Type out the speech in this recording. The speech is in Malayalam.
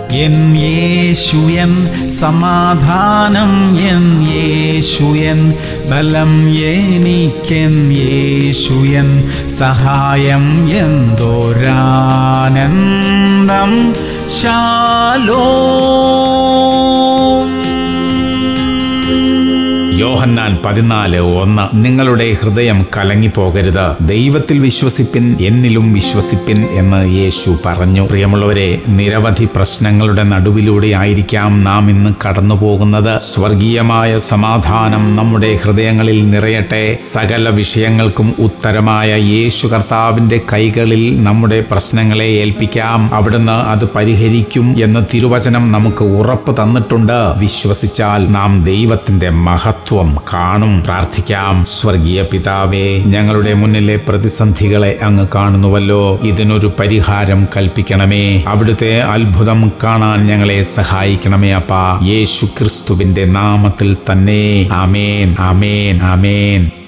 എൻ യേശു എൻ സമാധാനം എൻ യേശു എൻ ബലം എനിക്കെൻ യേശു എൻ സഹായം എന്തോരാനന്ദം ശാലോ യോഹന്നാൻ പതിനാല് ഒന്ന് നിങ്ങളുടെ ഹൃദയം കലങ്ങിപ്പോകരുത് ദൈവത്തിൽ വിശ്വസിപ്പിൻ എന്നിലും വിശ്വസിപ്പിൻ എന്ന് യേശു പറഞ്ഞു പ്രിയമുള്ളവരെ നിരവധി പ്രശ്നങ്ങളുടെ നടുവിലൂടെ ആയിരിക്കാം നാം ഇന്ന് കടന്നു പോകുന്നത് സ്വർഗീയമായ സമാധാനം നമ്മുടെ ഹൃദയങ്ങളിൽ നിറയട്ടെ സകല വിഷയങ്ങൾക്കും ഉത്തരമായ യേശു കർത്താവിന്റെ കൈകളിൽ നമ്മുടെ പ്രശ്നങ്ങളെ ഏൽപ്പിക്കാം അവിടുന്ന് അത് പരിഹരിക്കും എന്ന് തിരുവചനം നമുക്ക് ഉറപ്പ് തന്നിട്ടുണ്ട് വിശ്വസിച്ചാൽ നാം ദൈവത്തിന്റെ മഹത്വം കാണും പ്രാർത്ഥിക്കാം സ്വർഗീയ പിതാവേ ഞങ്ങളുടെ മുന്നിലെ പ്രതിസന്ധികളെ അങ്ങ് കാണുന്നുവല്ലോ ഇതിനൊരു പരിഹാരം കൽപ്പിക്കണമേ അവിടുത്തെ അത്ഭുതം കാണാൻ ഞങ്ങളെ സഹായിക്കണമേ അപ്പാ യേശു ക്രിസ്തുവിന്റെ നാമത്തിൽ തന്നെ ആമേൻ ആമേൻ ആമേൻ